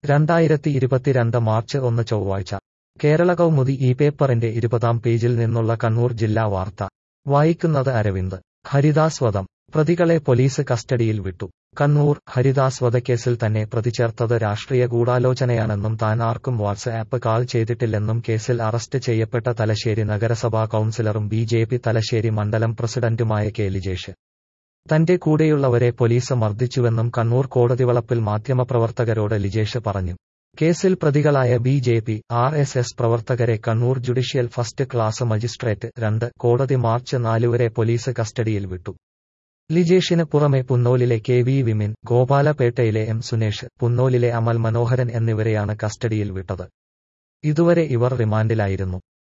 രണ്ടായിരത്തി ഇരുപത്തിരണ്ട് മാർച്ച് ഒന്ന് ചൊവ്വാഴ്ച കേരള കൗമുദി ഈ പേപ്പറിന്റെ ഇരുപതാം പേജിൽ നിന്നുള്ള കണ്ണൂർ ജില്ലാ വാർത്ത വായിക്കുന്നത് അരവിന്ദ് ഹരിദാസ് വധം പ്രതികളെ പോലീസ് കസ്റ്റഡിയിൽ വിട്ടു കണ്ണൂർ ഹരിദാസ് വധക്കേസിൽ തന്നെ പ്രതിചേർത്തത് രാഷ്ട്രീയ ഗൂഢാലോചനയാണെന്നും താൻ ആർക്കും വാട്സ് ആപ്പ് കാൾ ചെയ്തിട്ടില്ലെന്നും കേസിൽ അറസ്റ്റ് ചെയ്യപ്പെട്ട തലശ്ശേരി നഗരസഭാ കൌൺസിലറും ബി ജെ പി തലശ്ശേരി മണ്ഡലം പ്രസിഡന്റുമായ കെ ലിജേഷ് തന്റെ കൂടെയുള്ളവരെ പോലീസ് മർദ്ദിച്ചുവെന്നും കണ്ണൂർ കോടതിവളപ്പിൽ മാധ്യമപ്രവർത്തകരോട് ലിജേഷ് പറഞ്ഞു കേസിൽ പ്രതികളായ B J P R S S പ്രവർത്തകരെ Kannur judicial first class magistrate രണ്ട് കോടതി മാർച്ച് നാലുവരെ പോലീസ് കസ്റ്റഡിയിൽ വിട്ടു ലിജേഷിന് പുറമെ പുന്നോലിലെ കെ വി വിമിൻ ഗോപാലപേട്ടയിലെ എം സുനേഷ് പുന്നോലിലെ അമൽ മനോഹരൻ എന്നിവരെയാണ് കസ്റ്റഡിയിൽ വിട്ടത് ഇതുവരെ ഇവർ റിമാൻഡിലായിരുന്നു